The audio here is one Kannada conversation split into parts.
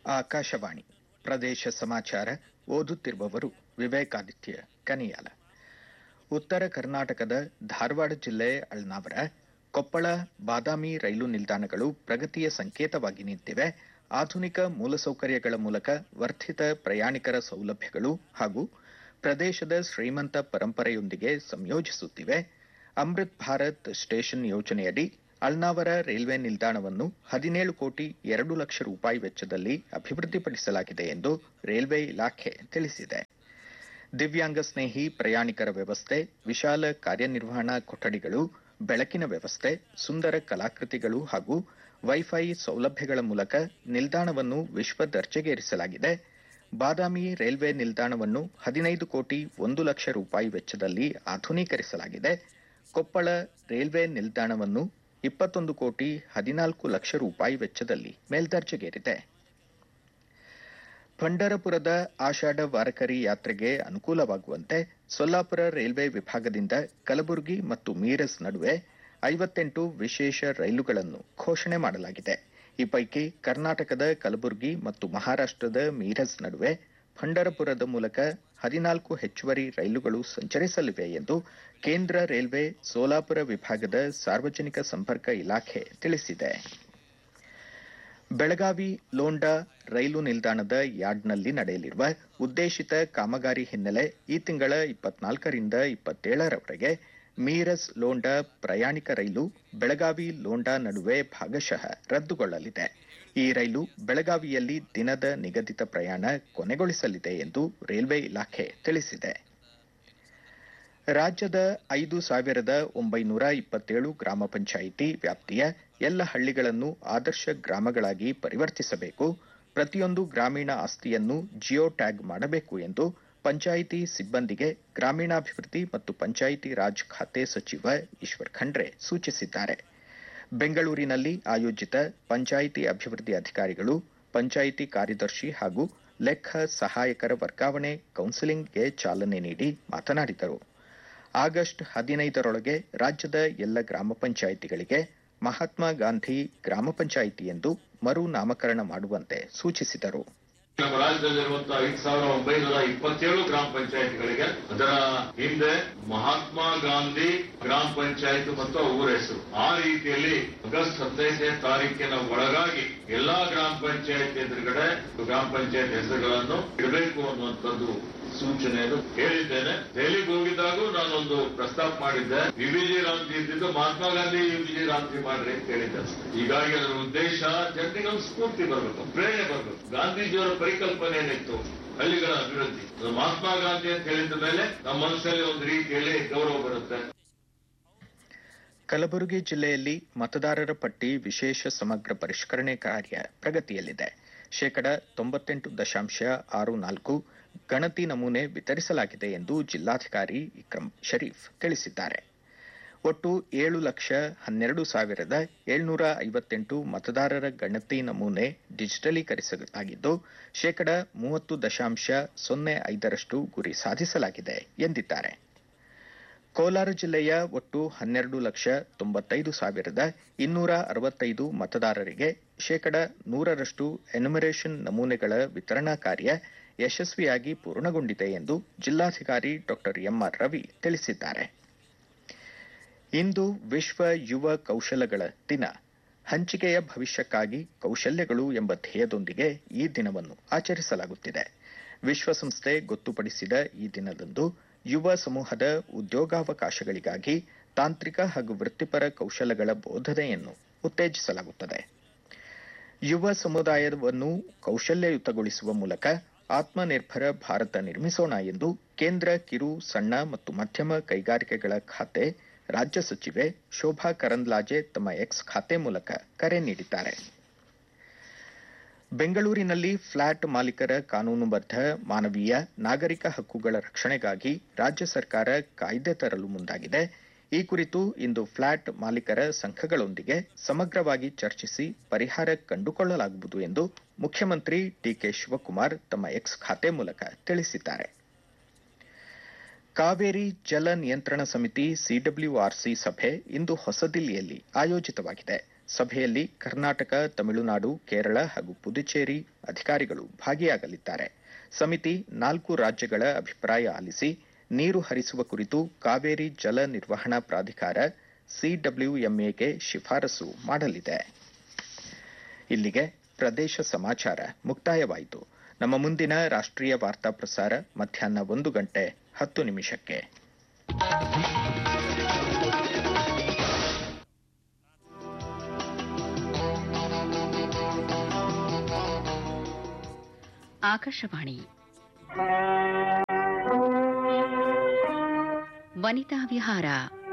ಆಕಾಶವಾಣಿ ಪ್ರದೇಶ ಸಮಾಚಾರ ಓದುತ್ತಿರುವವರು ವಿವೇಕಾದಿತ್ಯ ಕನಿಯಾಲ ಉತ್ತರ ಕರ್ನಾಟಕದ ಧಾರವಾಡ ಜಿಲ್ಲೆ ಅಳ್ನಾವರ ಕೊಪ್ಪಳ ಬಾದಾಮಿ ರೈಲು ನಿಲ್ದಾಣಗಳು ಪ್ರಗತಿಯ ಸಂಕೇತವಾಗಿ ನಿಂತಿವೆ ಆಧುನಿಕ ಮೂಲಸೌಕರ್ಯಗಳ ಮೂಲಕ ವರ್ಧಿತ ಪ್ರಯಾಣಿಕರ ಸೌಲಭ್ಯಗಳು ಹಾಗೂ ಪ್ರದೇಶದ ಶ್ರೀಮಂತ ಪರಂಪರೆಯೊಂದಿಗೆ ಸಂಯೋಜಿಸುತ್ತಿವೆ ಅಮೃತ್ ಭಾರತ್ ಸ್ಟೇಷನ್ ಯೋಜನೆಯಡಿ ಅಳ್ನಾವರ ರೈಲ್ವೆ ನಿಲ್ದಾಣವನ್ನು ಹದಿನೇಳು ಕೋಟಿ ಎರಡು ಲಕ್ಷ ರೂಪಾಯಿ ವೆಚ್ಚದಲ್ಲಿ ಅಭಿವೃದ್ಧಿಪಡಿಸಲಾಗಿದೆ ಎಂದು ರೈಲ್ವೆ ಇಲಾಖೆ ತಿಳಿಸಿದೆ ದಿವ್ಯಾಂಗ ಸ್ನೇಹಿ ಪ್ರಯಾಣಿಕರ ವ್ಯವಸ್ಥೆ ವಿಶಾಲ ಕಾರ್ಯನಿರ್ವಹಣಾ ಕೊಠಡಿಗಳು ಬೆಳಕಿನ ವ್ಯವಸ್ಥೆ ಸುಂದರ ಕಲಾಕೃತಿಗಳು ಹಾಗೂ ವೈಫೈ ಸೌಲಭ್ಯಗಳ ಮೂಲಕ ನಿಲ್ದಾಣವನ್ನು ವಿಶ್ವ ದರ್ಜೆಗೇರಿಸಲಾಗಿದೆ ಬಾದಾಮಿ ರೈಲ್ವೆ ನಿಲ್ದಾಣವನ್ನು ಹದಿನೈದು ಕೋಟಿ ಒಂದು ಲಕ್ಷ ರೂಪಾಯಿ ವೆಚ್ಚದಲ್ಲಿ ಆಧುನೀಕರಿಸಲಾಗಿದೆ ಕೊಪ್ಪಳ ರೈಲ್ವೆ ನಿಲ್ದಾಣವನ್ನು ಇಪ್ಪತ್ತೊಂದು ಕೋಟಿ ಹದಿನಾಲ್ಕು ಲಕ್ಷ ರೂಪಾಯಿ ವೆಚ್ಚದಲ್ಲಿ ಮೇಲ್ದರ್ಜೆಗೇರಿದೆ ಪಂಢರಪುರದ ಆಷಾಢ ವಾರಕರಿ ಯಾತ್ರೆಗೆ ಅನುಕೂಲವಾಗುವಂತೆ ಸೊಲ್ಲಾಪುರ ರೈಲ್ವೆ ವಿಭಾಗದಿಂದ ಕಲಬುರಗಿ ಮತ್ತು ಮೀರಜ್ ನಡುವೆ ಐವತ್ತೆಂಟು ವಿಶೇಷ ರೈಲುಗಳನ್ನು ಘೋಷಣೆ ಮಾಡಲಾಗಿದೆ ಈ ಪೈಕಿ ಕರ್ನಾಟಕದ ಕಲಬುರಗಿ ಮತ್ತು ಮಹಾರಾಷ್ಟದ ಮೀರಜ್ ನಡುವೆ ಪಂಢರಪುರದ ಮೂಲಕ ಹದಿನಾಲ್ಕು ಹೆಚ್ಚುವರಿ ರೈಲುಗಳು ಸಂಚರಿಸಲಿವೆ ಎಂದು ಕೇಂದ್ರ ರೈಲ್ವೆ ಸೋಲಾಪುರ ವಿಭಾಗದ ಸಾರ್ವಜನಿಕ ಸಂಪರ್ಕ ಇಲಾಖೆ ತಿಳಿಸಿದೆ ಬೆಳಗಾವಿ ಲೋಂಡಾ ರೈಲು ನಿಲ್ದಾಣದ ಯಾರ್ಡ್ನಲ್ಲಿ ನಡೆಯಲಿರುವ ಉದ್ದೇಶಿತ ಕಾಮಗಾರಿ ಹಿನ್ನೆಲೆ ಈ ತಿಂಗಳ ಇಪ್ಪತ್ನಾಲ್ಕರಿಂದ ಇಪ್ಪತ್ತೇಳರವರೆಗೆ ಮೀರಜ್ ಲೋಂಡಾ ಪ್ರಯಾಣಿಕ ರೈಲು ಬೆಳಗಾವಿ ಲೋಂಡಾ ನಡುವೆ ಭಾಗಶಃ ರದ್ದುಗೊಳ್ಳಲಿದೆ ಈ ರೈಲು ಬೆಳಗಾವಿಯಲ್ಲಿ ದಿನದ ನಿಗದಿತ ಪ್ರಯಾಣ ಕೊನೆಗೊಳಿಸಲಿದೆ ಎಂದು ರೈಲ್ವೆ ಇಲಾಖೆ ತಿಳಿಸಿದೆ ರಾಜ್ಯದ ಐದು ಸಾವಿರದ ಒಂಬೈನೂರ ಇಪ್ಪತ್ತೇಳು ಗ್ರಾಮ ಪಂಚಾಯಿತಿ ವ್ಯಾಪ್ತಿಯ ಎಲ್ಲ ಹಳ್ಳಿಗಳನ್ನು ಆದರ್ಶ ಗ್ರಾಮಗಳಾಗಿ ಪರಿವರ್ತಿಸಬೇಕು ಪ್ರತಿಯೊಂದು ಗ್ರಾಮೀಣ ಆಸ್ತಿಯನ್ನು ಜಿಯೋ ಟ್ಯಾಗ್ ಮಾಡಬೇಕು ಎಂದು ಪಂಚಾಯಿತಿ ಸಿಬ್ಬಂದಿಗೆ ಗ್ರಾಮೀಣಾಭಿವೃದ್ಧಿ ಮತ್ತು ಪಂಚಾಯಿತಿ ರಾಜ್ ಖಾತೆ ಸಚಿವ ಈಶ್ವರ್ ಖಂಡ್ರೆ ಸೂಚಿಸಿದ್ದಾರೆ ಬೆಂಗಳೂರಿನಲ್ಲಿ ಆಯೋಜಿತ ಪಂಚಾಯಿತಿ ಅಭಿವೃದ್ಧಿ ಅಧಿಕಾರಿಗಳು ಪಂಚಾಯಿತಿ ಕಾರ್ಯದರ್ಶಿ ಹಾಗೂ ಲೆಕ್ಕ ಸಹಾಯಕರ ವರ್ಗಾವಣೆ ಕೌನ್ಸಿಲಿಂಗ್ಗೆ ಚಾಲನೆ ನೀಡಿ ಮಾತನಾಡಿದರು ಆಗಸ್ಟ್ ಹದಿನೈದರೊಳಗೆ ರಾಜ್ಯದ ಎಲ್ಲ ಗ್ರಾಮ ಪಂಚಾಯಿತಿಗಳಿಗೆ ಮಹಾತ್ಮ ಗಾಂಧಿ ಗ್ರಾಮ ಪಂಚಾಯಿತಿ ಎಂದು ಮರು ನಾಮಕರಣ ಮಾಡುವಂತೆ ಸೂಚಿಸಿದರು ನಮ್ಮ ರಾಜ್ಯದಲ್ಲಿರುವಂತಹ ಐದು ಸಾವಿರ ಒಂಬೈನೂರ ಇಪ್ಪತ್ತೇಳು ಗ್ರಾಮ ಪಂಚಾಯತ್ಗಳಿಗೆ ಅದರ ಹಿಂದೆ ಮಹಾತ್ಮ ಗಾಂಧಿ ಗ್ರಾಮ ಪಂಚಾಯತ್ ಮತ್ತು ಊರ ಹೆಸರು ಆ ರೀತಿಯಲ್ಲಿ ಆಗಸ್ಟ್ ಹದಿನೈದನೇ ತಾರೀಕಿನ ಒಳಗಾಗಿ ಎಲ್ಲಾ ಗ್ರಾಮ ಪಂಚಾಯತ್ ಎದುರುಗಡೆ ಗ್ರಾಮ ಪಂಚಾಯತ್ ಹೆಸರುಗಳನ್ನು ಇಡಬೇಕು ಅನ್ನುವಂಥದ್ದು ಸೂಚನೆಯನ್ನು ಹೇಳಿದ್ದೇನೆ ದೆಹಲಿಗೆ ಹೋಗಿದ್ದಾಗೂ ನಾನೊಂದು ಪ್ರಸ್ತಾಪ ಮಾಡಿದ್ದೆ ವಿವಿಜಿ ರಾಮ್ಜಿ ಇದ್ದಿದ್ದು ಮಹಾತ್ಮ ಗಾಂಧಿ ವಿವಿಜಿ ರಾಮ್ಜಿ ಮಾಡ್ರಿ ಅಂತ ಹೇಳಿದ್ದೆ ಹೀಗಾಗಿ ಅದರ ಉದ್ದೇಶ ಜನರಿಗೆ ಒಂದು ಸ್ಫೂರ್ತಿ ಬರಬೇಕು ಪ್ರೇರಣೆ ಬರಬೇಕು ಗಾಂಧೀಜಿಯವರ ಪರಿಕಲ್ಪನೆ ಏನಿತ್ತು ಹಳ್ಳಿಗಳ ಅಭಿವೃದ್ಧಿ ಅದು ಮಹಾತ್ಮ ಗಾಂಧಿ ಅಂತ ಹೇಳಿದ ಮೇಲೆ ನಮ್ಮ ಮನಸ್ಸಲ್ಲಿ ಒಂದು ರೀತಿಯಲ್ಲಿ ಗೌರವ ಬರುತ್ತೆ ಕಲಬುರಗಿ ಜಿಲ್ಲೆಯಲ್ಲಿ ಮತದಾರರ ಪಟ್ಟಿ ವಿಶೇಷ ಸಮಗ್ರ ಪರಿಷ್ಕರಣೆ ಕಾರ್ಯ ಪ್ರಗತಿಯಲ್ಲಿದೆ ಶೇಕಡ ತೊಂಬತ್ತೆಂಟು ದಶಾಂಶ ಆರು ನಾಲ್ಕು ಗಣತಿ ನಮೂನೆ ವಿತರಿಸಲಾಗಿದೆ ಎಂದು ಜಿಲ್ಲಾಧಿಕಾರಿ ಇಕ್ರಂ ಶರೀಫ್ ತಿಳಿಸಿದ್ದಾರೆ ಒಟ್ಟು ಏಳು ಲಕ್ಷ ಹನ್ನೆರಡು ಸಾವಿರದ ಏಳ್ನೂರ ಐವತ್ತೆಂಟು ಮತದಾರರ ಗಣತಿ ನಮೂನೆ ಡಿಜಿಟಲೀಕರಿಸಲಾಗಿದ್ದು ಶೇಕಡ ಮೂವತ್ತು ದಶಾಂಶ ಸೊನ್ನೆ ಐದರಷ್ಟು ಗುರಿ ಸಾಧಿಸಲಾಗಿದೆ ಎಂದಿದ್ದಾರೆ ಕೋಲಾರ ಜಿಲ್ಲೆಯ ಒಟ್ಟು ಹನ್ನೆರಡು ಲಕ್ಷ ತೊಂಬತ್ತೈದು ಸಾವಿರದ ಇನ್ನೂರ ಅರವತ್ತೈದು ಮತದಾರರಿಗೆ ಶೇಕಡ ನೂರರಷ್ಟು ಎನ್ಯುಮರೇಷನ್ ನಮೂನೆಗಳ ವಿತರಣಾ ಕಾರ್ಯ ಯಶಸ್ವಿಯಾಗಿ ಪೂರ್ಣಗೊಂಡಿದೆ ಎಂದು ಜಿಲ್ಲಾಧಿಕಾರಿ ಡಾ ಎಂಆರ್ ರವಿ ತಿಳಿಸಿದ್ದಾರೆ ಇಂದು ವಿಶ್ವ ಯುವ ಕೌಶಲಗಳ ದಿನ ಹಂಚಿಕೆಯ ಭವಿಷ್ಯಕ್ಕಾಗಿ ಕೌಶಲ್ಯಗಳು ಎಂಬ ಧ್ಯೇಯದೊಂದಿಗೆ ಈ ದಿನವನ್ನು ಆಚರಿಸಲಾಗುತ್ತಿದೆ ವಿಶ್ವಸಂಸ್ಥೆ ಗೊತ್ತುಪಡಿಸಿದ ಈ ದಿನದಂದು ಯುವ ಸಮೂಹದ ಉದ್ಯೋಗಾವಕಾಶಗಳಿಗಾಗಿ ತಾಂತ್ರಿಕ ಹಾಗೂ ವೃತ್ತಿಪರ ಕೌಶಲಗಳ ಬೋಧನೆಯನ್ನು ಉತ್ತೇಜಿಸಲಾಗುತ್ತದೆ ಯುವ ಸಮುದಾಯವನ್ನು ಕೌಶಲ್ಯಯುತಗೊಳಿಸುವ ಮೂಲಕ ಆತ್ಮನಿರ್ಭರ ಭಾರತ ನಿರ್ಮಿಸೋಣ ಎಂದು ಕೇಂದ್ರ ಕಿರು ಸಣ್ಣ ಮತ್ತು ಮಧ್ಯಮ ಕೈಗಾರಿಕೆಗಳ ಖಾತೆ ರಾಜ್ಯ ಸಚಿವೆ ಶೋಭಾ ಕರಂದ್ಲಾಜೆ ತಮ್ಮ ಎಕ್ಸ್ ಖಾತೆ ಮೂಲಕ ಕರೆ ನೀಡಿದ್ದಾರೆ ಬೆಂಗಳೂರಿನಲ್ಲಿ ಫ್ಲಾಟ್ ಮಾಲೀಕರ ಕಾನೂನುಬದ್ಧ ಮಾನವೀಯ ನಾಗರಿಕ ಹಕ್ಕುಗಳ ರಕ್ಷಣೆಗಾಗಿ ರಾಜ್ಯ ಸರ್ಕಾರ ಕಾಯ್ದೆ ತರಲು ಮುಂದಾಗಿದೆ ಈ ಕುರಿತು ಇಂದು ಫ್ಲಾಟ್ ಮಾಲೀಕರ ಸಂಘಗಳೊಂದಿಗೆ ಸಮಗ್ರವಾಗಿ ಚರ್ಚಿಸಿ ಪರಿಹಾರ ಕಂಡುಕೊಳ್ಳಲಾಗುವುದು ಎಂದು ಮುಖ್ಯಮಂತ್ರಿ ಡಿಕೆ ಶಿವಕುಮಾರ್ ತಮ್ಮ ಎಕ್ಸ್ ಖಾತೆ ಮೂಲಕ ತಿಳಿಸಿದ್ದಾರೆ ಕಾವೇರಿ ಜಲ ನಿಯಂತ್ರಣ ಸಮಿತಿ ಸಿಡಬ್ಲ್ಯೂಆರ್ಸಿ ಸಭೆ ಇಂದು ಹೊಸದಿಲ್ಲಿಯಲ್ಲಿ ಆಯೋಜಿತವಾಗಿದೆ ಸಭೆಯಲ್ಲಿ ಕರ್ನಾಟಕ ತಮಿಳುನಾಡು ಕೇರಳ ಹಾಗೂ ಪುದುಚೇರಿ ಅಧಿಕಾರಿಗಳು ಭಾಗಿಯಾಗಲಿದ್ದಾರೆ ಸಮಿತಿ ನಾಲ್ಕು ರಾಜ್ಯಗಳ ಅಭಿಪ್ರಾಯ ಆಲಿಸಿ ನೀರು ಹರಿಸುವ ಕುರಿತು ಕಾವೇರಿ ಜಲ ನಿರ್ವಹಣಾ ಪ್ರಾಧಿಕಾರ ಸಿಡಬ್ಲ್ಯೂಎಂಎಗೆ ಶಿಫಾರಸು ಮಾಡಲಿದೆ ಇಲ್ಲಿಗೆ ಪ್ರದೇಶ ಸಮಾಚಾರ ಮುಕ್ತಾಯವಾಯಿತು ನಮ್ಮ ಮುಂದಿನ ರಾಷ್ಟ್ರೀಯ ವಾರ್ತಾ ಪ್ರಸಾರ ಮಧ್ಯಾಹ್ನ ಒಂದು ಗಂಟೆ ಹತ್ತು ನಿಮಿಷಕ್ಕೆ ಆಕಾಶವಾಣಿ ವನಿತಾ ವಿಹಾರ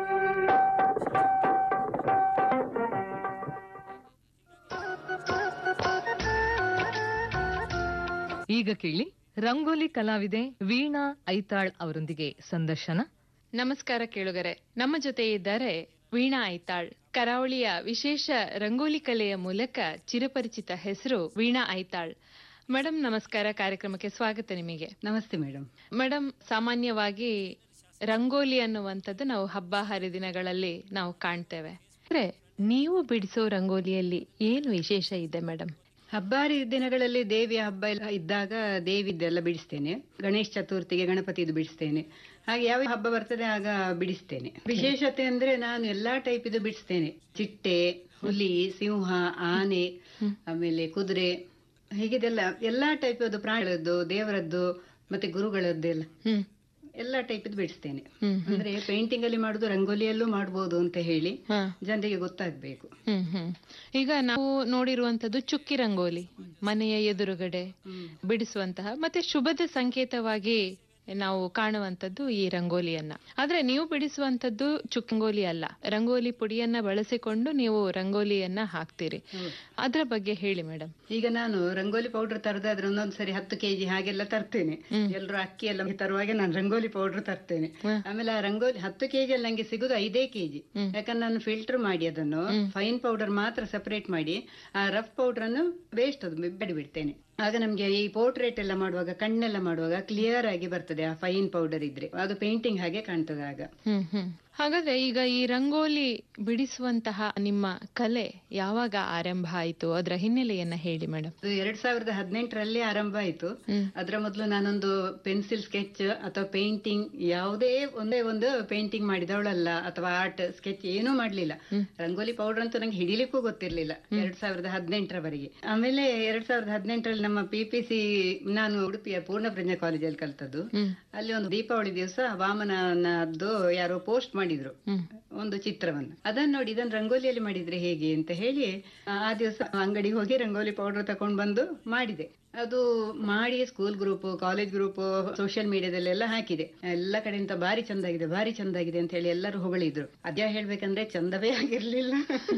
ಈಗ ಕೇಳಿ ರಂಗೋಲಿ ಕಲಾವಿದೆ ವೀಣಾ ಐತಾಳ್ ಅವರೊಂದಿಗೆ ಸಂದರ್ಶನ ನಮಸ್ಕಾರ ಕೇಳುಗರೆ ನಮ್ಮ ಜೊತೆ ಇದ್ದಾರೆ ವೀಣಾ ಐತಾಳ್ ಕರಾವಳಿಯ ವಿಶೇಷ ರಂಗೋಲಿ ಕಲೆಯ ಮೂಲಕ ಚಿರಪರಿಚಿತ ಹೆಸರು ವೀಣಾ ಐತಾಳ್ ಮೇಡಮ್ ನಮಸ್ಕಾರ ಕಾರ್ಯಕ್ರಮಕ್ಕೆ ಸ್ವಾಗತ ನಿಮಗೆ ನಮಸ್ತೆ ಮೇಡಮ್ ಮೇಡಮ್ ಸಾಮಾನ್ಯವಾಗಿ ರಂಗೋಲಿ ಅನ್ನುವಂಥದ್ದು ನಾವು ಹಬ್ಬ ಹರಿದಿನಗಳಲ್ಲಿ ನಾವು ಕಾಣ್ತೇವೆ ಅಂದ್ರೆ ನೀವು ಬಿಡಿಸೋ ರಂಗೋಲಿಯಲ್ಲಿ ಏನು ವಿಶೇಷ ಇದೆ ಮೇಡಮ್ ಹಬ್ಬಾರಿ ದಿನಗಳಲ್ಲಿ ದೇವಿಯ ಹಬ್ಬ ಎಲ್ಲ ಇದ್ದಾಗ ದೇವಿದ್ದೆಲ್ಲ ಬಿಡಿಸ್ತೇನೆ ಗಣೇಶ ಚತುರ್ಥಿಗೆ ಗಣಪತಿದು ಬಿಡಿಸ್ತೇನೆ ಹಾಗೆ ಯಾವ ಹಬ್ಬ ಬರ್ತದೆ ಆಗ ಬಿಡಿಸ್ತೇನೆ ವಿಶೇಷತೆ ಅಂದ್ರೆ ನಾನು ಎಲ್ಲಾ ಟೈಪ್ ಇದು ಬಿಡಿಸ್ತೇನೆ ಚಿಟ್ಟೆ ಹುಲಿ ಸಿಂಹ ಆನೆ ಆಮೇಲೆ ಕುದುರೆ ಹೀಗಿದೆಲ್ಲ ಎಲ್ಲಾ ಟೈಪ್ ಅದು ಪ್ರಾಣಿಗಳದ್ದು ದೇವರದ್ದು ಮತ್ತೆ ಗುರುಗಳದ್ದೆಲ್ಲ ಹ್ಮ್ ಎಲ್ಲಾ ಟೈಪ್ ಇದು ಬಿಡಿಸ್ತೇನೆ ಹ್ಮ್ ಅಂದ್ರೆ ಪೇಂಟಿಂಗ್ ಅಲ್ಲಿ ಮಾಡುದು ರಂಗೋಲಿಯಲ್ಲೂ ಮಾಡ್ಬೋದು ಅಂತ ಹೇಳಿ ಹಾ ಜನರಿಗೆ ಗೊತ್ತಾಗ್ಬೇಕು ಹ್ಮ್ ಹ್ಮ್ ಈಗ ನಾವು ನೋಡಿರುವಂತದ್ದು ಚುಕ್ಕಿ ರಂಗೋಲಿ ಮನೆಯ ಎದುರುಗಡೆ ಬಿಡಿಸುವಂತಹ ಮತ್ತೆ ಶುಭದ ಸಂಕೇತವಾಗಿ ನಾವು ಕಾಣುವಂತದ್ದು ಈ ರಂಗೋಲಿಯನ್ನ ಆದ್ರೆ ನೀವು ಬಿಡಿಸುವಂತದ್ದು ಚುಕ್ಕಂಗೋಲಿ ಅಲ್ಲ ರಂಗೋಲಿ ಪುಡಿಯನ್ನ ಬಳಸಿಕೊಂಡು ನೀವು ರಂಗೋಲಿಯನ್ನ ಹಾಕ್ತೀರಿ ಅದ್ರ ಬಗ್ಗೆ ಹೇಳಿ ಮೇಡಮ್ ಈಗ ನಾನು ರಂಗೋಲಿ ಪೌಡರ್ ತರದಾದ್ರೆ ಒಂದೊಂದ್ ಸರಿ ಹತ್ತು ಕೆಜಿ ಹಾಗೆಲ್ಲ ತರ್ತೇನೆ ಎಲ್ರು ಅಕ್ಕಿ ಎಲ್ಲ ತರುವಾಗ ನಾನು ರಂಗೋಲಿ ಪೌಡರ್ ತರ್ತೇನೆ ಆಮೇಲೆ ಆ ರಂಗೋಲಿ ಹತ್ತು ಕೆಜಿ ಅಲ್ಲಿ ನಂಗೆ ಸಿಗುದು ಐದೇ ಕೆಜಿ ಯಾಕಂದ್ರೆ ನಾನು ಫಿಲ್ಟರ್ ಮಾಡಿ ಅದನ್ನು ಫೈನ್ ಪೌಡರ್ ಮಾತ್ರ ಸಪರೇಟ್ ಮಾಡಿ ಆ ರಫ್ ಪೌಡರ್ ಅನ್ನು ವೇಸ್ಟ್ ಅದು ಬಿಡಿ ಬಿಡ್ತೇನೆ ಆಗ ನಮ್ಗೆ ಈ ಪೋರ್ಟ್ರೇಟ್ ಎಲ್ಲ ಮಾಡುವಾಗ ಕಣ್ಣೆಲ್ಲ ಮಾಡುವಾಗ ಕ್ಲಿಯರ್ ಆಗಿ ಬರ್ತದೆ ಆ ಫೈನ್ ಪೌಡರ್ ಇದ್ರೆ ಅದು ಪೇಂಟಿಂಗ್ ಹಾಗೆ ಕಾಣ್ತದೆ ಆಗ ಹ್ಮ್ ಹ್ಮ್ ಹಾಗಾದ್ರೆ ಈಗ ಈ ರಂಗೋಲಿ ಬಿಡಿಸುವಂತಹ ನಿಮ್ಮ ಕಲೆ ಯಾವಾಗ ಆರಂಭ ಆಯ್ತು ಅದರ ಹಿನ್ನೆಲೆಯನ್ನ ಹೇಳಿ ಮೇಡಮ್ ಅದು ಎರಡ್ ಸಾವಿರದ ಹದಿನೆಂಟರಲ್ಲಿ ಆರಂಭ ಆಯ್ತು ಅದರ ಮೊದಲು ನಾನೊಂದು ಪೆನ್ಸಿಲ್ ಸ್ಕೆಚ್ ಅಥವಾ ಪೇಂಟಿಂಗ್ ಯಾವುದೇ ಒಂದೇ ಒಂದು ಪೇಂಟಿಂಗ್ ಮಾಡಿದವಳಲ್ಲ ಅಥವಾ ಆರ್ಟ್ ಸ್ಕೆಚ್ ಏನೂ ಮಾಡ್ಲಿಲ್ಲ ರಂಗೋಲಿ ಪೌಡರ್ ಅಂತೂ ನಂಗೆ ಹಿಡಿಲಿಕ್ಕೂ ಗೊತ್ತಿರ್ಲಿಲ್ಲ ಎರಡ್ ಸಾವಿರದ ಹದಿನೆಂಟರವರೆಗೆ ಆಮೇಲೆ ಎರಡ್ ಸಾವಿರದ ಹದಿನೆಂಟರಲ್ಲಿ ನಮ್ಮ ಪಿ ಪಿ ಸಿ ನಾನು ಉಡುಪಿಯ ಪೂರ್ಣ ಪ್ರಜ್ಞಾ ಕಾಲೇಜಲ್ಲಿ ಕಲ್ತದ್ದು ಅಲ್ಲಿ ಒಂದು ದೀಪಾವಳಿ ದಿವಸ ವಾಮನದ್ದು ಯಾರೋ ಪೋಸ್ಟ್ ಮಾಡಿದ್ರು ಒಂದು ಚಿತ್ರವನ್ನು ಅದನ್ನ ನೋಡಿ ಇದನ್ನ ರಂಗೋಲಿಯಲ್ಲಿ ಮಾಡಿದ್ರೆ ಹೇಗೆ ಅಂತ ಹೇಳಿ ಆ ದಿವಸ ಅಂಗಡಿಗೆ ಹೋಗಿ ರಂಗೋಲಿ ಪೌಡರ್ ತಕೊಂಡ್ ಬಂದು ಮಾಡಿದೆ ಅದು ಮಾಡಿ school group college group social ಮೀಡಿಯಾದಲ್ಲೆಲ್ಲ ಹಾಕಿದೆ ಎಲ್ಲ ಕಡೆಯಿಂದ ಭಾರಿ ಚಂದಾಗಿದೆ ಭಾರಿ ಚಂದಾಗಿದೆ ಅಂತ ಹೇಳಿ ಎಲ್ಲರೂ ಹೊಗಳಿದ್ರು ಅದ್ಯಾ ಹೇಳ್ಬೇಕಂದ್ರೆ ಚಂದವೇ ಆಗಿರ್ಲಿಲ್ಲ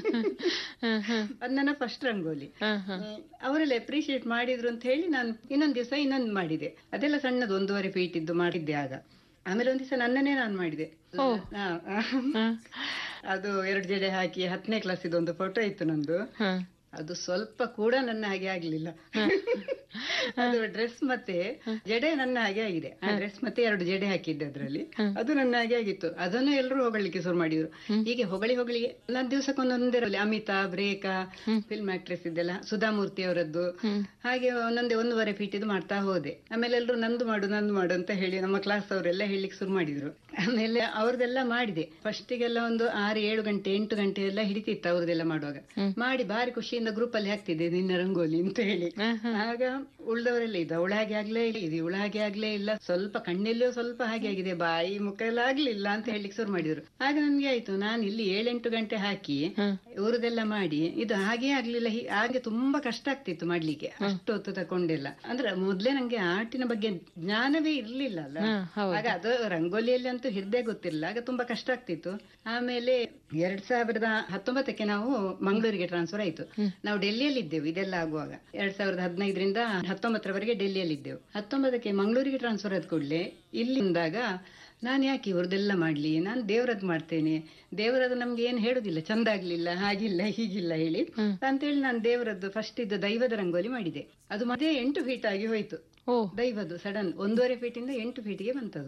ಅದ್ ನನ್ನ ಫಸ್ಟ್ ರಂಗೋಲಿ ಹ್ಮ್, ಅವರೆಲ್ಲ ಅಪ್ರಿಶಿಯೇಟ್ ಮಾಡಿದ್ರು ಅಂತ ಹೇಳಿ ನಾನು ಇನ್ನೊಂದ್ ದಿವಸ ಇನ್ನೊಂದು ಮಾಡಿದೆ ಅದೆಲ್ಲ ಸಣ್ಣದು ಒಂದೂವರೆ ಫೀಟ್ ಇದ್ದು ಮಾಡಿದ್ದೆ ಆಗ ಆಮೇಲೆ ಒಂದ್ ದಿವಸ ನನ್ನನ್ನೇ ನಾನು ಮಾಡಿದೆ ಹಾ, ಅದು ಎರಡು ಜಡೆ ಹಾಕಿ ಹತ್ತನೇ ಕ್ಲಾಸ್ ಒಂದು ಫೋಟೋ ಇತ್ತು ನಂದು ಅದು ಸ್ವಲ್ಪ ಕೂಡ ನನ್ನ ಹಾಗೆ ಆಗ್ಲಿಲ್ಲ ಅದು ಡ್ರೆಸ್ ಮತ್ತೆ ಜಡೆ ನನ್ನ ಹಾಗೆ ಆಗಿದೆ ಆ ಡ್ರೆಸ್ ಮತ್ತೆ ಎರಡು ಜಡೆ ಹಾಕಿದ್ದೆ ಅದ್ರಲ್ಲಿ ಅದು ನನ್ನ ಹಾಗೆ ಆಗಿತ್ತು ಅದನ್ನು ಎಲ್ಲರೂ ಹೊಗಳಿಕ್ಕೆ ಶುರು ಮಾಡಿದ್ರು ಹೀಗೆ ಹೊಗಳಿ ಹೊಗಳಿ ಒಂದೊಂದು ದಿವಸಕ್ಕೊಂದೊಂದೇ ರಲ್ಲಿ ಅಮಿತಾ ರೇಖಾ ಫಿಲ್ಮ್ ಆಕ್ಟ್ರೆಸ್ ಇದೆಲ್ಲ ಸುಧಾಮೂರ್ತಿ ಅವರದ್ದು ಹಾಗೆ ಒಂದೊಂದೇ ಒಂದೂವರೆ ಫೀಟ್ ಇದು ಮಾಡ್ತಾ ಹೋದೆ ಆಮೇಲೆ ಎಲ್ಲರೂ ನಂದು ಮಾಡು ನಂದು ಮಾಡು ಅಂತ ಹೇಳಿ ನಮ್ಮ ಕ್ಲಾಸ್ ಅವರೆಲ್ಲ ಹೇಳಿಕ್ ಶುರು ಮಾಡಿದ್ರು ಆಮೇಲೆ ಅವ್ರದೆಲ್ಲ ಮಾಡಿದೆ ಫಸ್ಟಿಗೆಲ್ಲ ಒಂದು ಆರು ಏಳು ಗಂಟೆ ಎಂಟು ಗಂಟೆ ಎಲ್ಲ ಹಿಡಿತಿತ್ತು ಅವ್ರದೆಲ್ಲ ಮಾಡುವಾಗ ಮಾಡಿ ಬಾರಿ ಖುಷಿಯಿಂದ ಗ್ರೂಪ್ ಅಲ್ಲಿ ಹಾಕ್ತಿದ್ದೆ ನಿನ್ನ ರಂಗೋಲಿ ಅಂತ ಹೇಳಿ ಆಗ ಉಳ್ದವರೆಲ್ಲ ಇದು ಅವಳ ಹಾಗೆ ಆಗ್ಲೇ ಇಲ್ಲ ಇದು ಇವಳ ಹಾಗೆ ಆಗ್ಲೇ ಇಲ್ಲ ಸ್ವಲ್ಪ ಕಣ್ಣೆಲ್ಲೋ ಸ್ವಲ್ಪ ಹಾಗೆ ಆಗಿದೆ ಬಾಯಿ ಮುಖ ಎಲ್ಲ ಆಗ್ಲಿಲ್ಲ ಅಂತ ಹೇಳಿಕ್ ಶುರು ಮಾಡಿದ್ರು ಆಗ ನನ್ಗೆ ಆಯ್ತು ನಾನು ಇಲ್ಲಿ ಏಳೆಂಟು ಗಂಟೆ ಹಾಕಿ ಇವ್ರದೆಲ್ಲ ಮಾಡಿ ಇದು ಹಾಗೆ ಆಗ್ಲಿಲ್ಲ ಹೀ- ಹಾಗೆ ತುಂಬಾ ಕಷ್ಟ ಆಗ್ತಿತ್ತು ಮಾಡ್ಲಿಕ್ಕೆ ಅಷ್ಟು ಹೊತ್ತು ತಕೊಂಡಿಲ್ಲ ಅಂದ್ರೆ ಮೊದ್ಲೇ ನಂಗೆ ಆರ್ಟಿನ ಬಗ್ಗೆ ಜ್ಞಾನವೇ ಇರ್ಲಿಲ್ಲ ಅಲ್ಲ ಆಗ ಅದು ರಂಗೋಲಿಯಲ್ಲಿ ಅಂತೂ ಹಿಡ್ದೆ ಗೊತ್ತಿರಲಿಲ್ಲ ಆಗ ತುಂಬಾ ಕಷ್ಟ ಆಗ್ತಿತ್ತು ಆಮೇಲೆ ಎರಡ್ ಸಾವಿರದ ಹತ್ತೊಂಬತ್ತಕ್ಕೆ ನಾವು ಮಂಗಳೂರಿಗೆ ಟ್ರಾನ್ಸ್ಫರ್ ಆಯ್ತು ನಾವು ಡೆಲ್ಲಿಯಲ್ಲಿ ಇದ್ದೆವು ಇದೆಲ್ಲ ಆಗುವಾಗ ಎರಡ್ ಸಾವಿರದ ಹದಿನೈದರಿಂದ ಹತ್ತೊಂಬತ್ತರವರೆಗೆ ಡೆಲ್ಲಿಯಲ್ಲಿ ಇದ್ದೆವು ಹತ್ತೊಂಬತ್ತಕ್ಕೆ ಮಂಗಳೂರಿಗೆ ಟ್ರಾನ್ಸ್ಫರ್ ಆದ ಕೂಡಲೇ ಇಲ್ಲಿಂದಾಗ ನಾನು ಯಾಕೆ ಇವ್ರದ್ದೆಲ್ಲ ಮಾಡ್ಲಿ ನಾನು ದೇವರದ್ದು ಮಾಡ್ತೇನೆ ದೇವರದ್ದು ನಮ್ಗೆ ಏನ್ ಹೇಳುದಿಲ್ಲ ಚಂದ ಆಗ್ಲಿಲ್ಲ ಹಾಗಿಲ್ಲ ಹೀಗಿಲ್ಲ ಹೇಳಿ ಅಂತೇಳಿ ನಾನು ದೇವರದ್ದು ಫಸ್ಟ್ ಇದ್ದ ದೈವದ ರಂಗೋಲಿ ಮಾಡಿದೆ ಅದು ಮತ್ತೆ ಎಂಟು ಫೀಟ್ ಆಗಿ ಹೋಯ್ತು ಓ ದೈವದ್ದು ಸಡನ್ ಒಂದೂವರೆ ಫೀಟ್ ಇಂದ ಎಂಟು ಫೀಟ್ಗೆ ಬಂತದು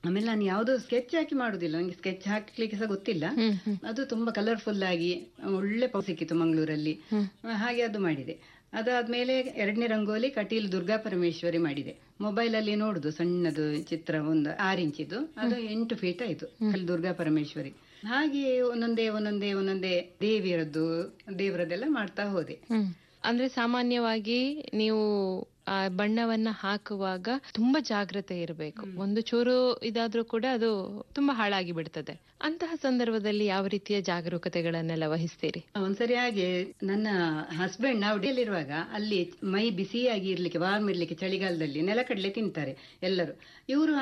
ಆಮೇಲೆ ನಾನು ಯಾವ್ದು ಸ್ಕೆಚ್ ಹಾಕಿ ಮಾಡುದಿಲ್ಲ ನಂಗೆ ಸ್ಕೆಚ್ ಹಾಕ್ಲಿಕ್ಕೆ ಸಹ ಗೊತ್ತಿಲ್ಲ ಅದು ತುಂಬಾ ಕಲರ್ಫುಲ್ ಆಗಿ ಒಳ್ಳೆ ಪೌ ಸಿಕ್ಕಿತ್ತು ಮಂಗಳೂರಲ್ಲಿ ಹಾಗೆ ಅದು ಮಾಡಿದೆ ಅದಾದ್ಮೇಲೆ ಎರಡನೇ ರಂಗೋಲಿ ಕಟೀಲ್ ದುರ್ಗಾ ಪರಮೇಶ್ವರಿ ಮಾಡಿದೆ ಮೊಬೈಲ್ ಅಲ್ಲಿ ನೋಡುದು ಸಣ್ಣದು ಚಿತ್ರ ಒಂದು ಆರು ಇಂಚಿದು ಅದು ಎಂಟು ಫೀಟ್ ಆಯ್ತು ಅಲ್ಲಿ ದುರ್ಗಾ ಪರಮೇಶ್ವರಿ ಹಾಗೆ ಒಂದೊಂದೇ ಒಂದೊಂದೇ ಒಂದೊಂದೇ ದೇವಿಯರದ್ದು ದೇವರದ್ದೆಲ್ಲ ಮಾಡ್ತಾ ಹೋದೆ ಹ್ಮ್ ಅಂದ್ರೆ ಸಾಮಾನ್ಯವಾಗಿ ನೀವು ಆ ಬಣ್ಣವನ್ನ ಹಾಕುವಾಗ ತುಂಬಾ ಜಾಗ್ರತೆ ಇರಬೇಕು ಒಂದು ಚೂರು ಇದಾದ್ರೂ ಕೂಡ ಅದು ತುಂಬಾ ಹಾಳಾಗಿ ಬಿಡ್ತದೆ ಅಂತಹ ಸಂದರ್ಭದಲ್ಲಿ ಯಾವ ರೀತಿಯ ಜಾಗರೂಕತೆಗಳನ್ನೆಲ್ಲ ವಹಿಸ್ತೀರಿ ಒಂದ್ಸರಿ ಹಾಗೆ ನನ್ನ ಹಸ್ಬೆಂಡ್ ನಾವು ಡೆಲ್ಲಿರುವಾಗ ಅಲ್ಲಿ ಮೈ ಬಿಸಿಯಾಗಿ ಇರ್ಲಿಕ್ಕೆ ವಾರ್ಮ್ ಇರ್ಲಿಕ್ಕೆ ಚಳಿಗಾಲದಲ್ಲಿ ನೆಲಕಡಲೆ ತಿಂತಾರೆ ಎಲ್ಲರೂ ಇವರು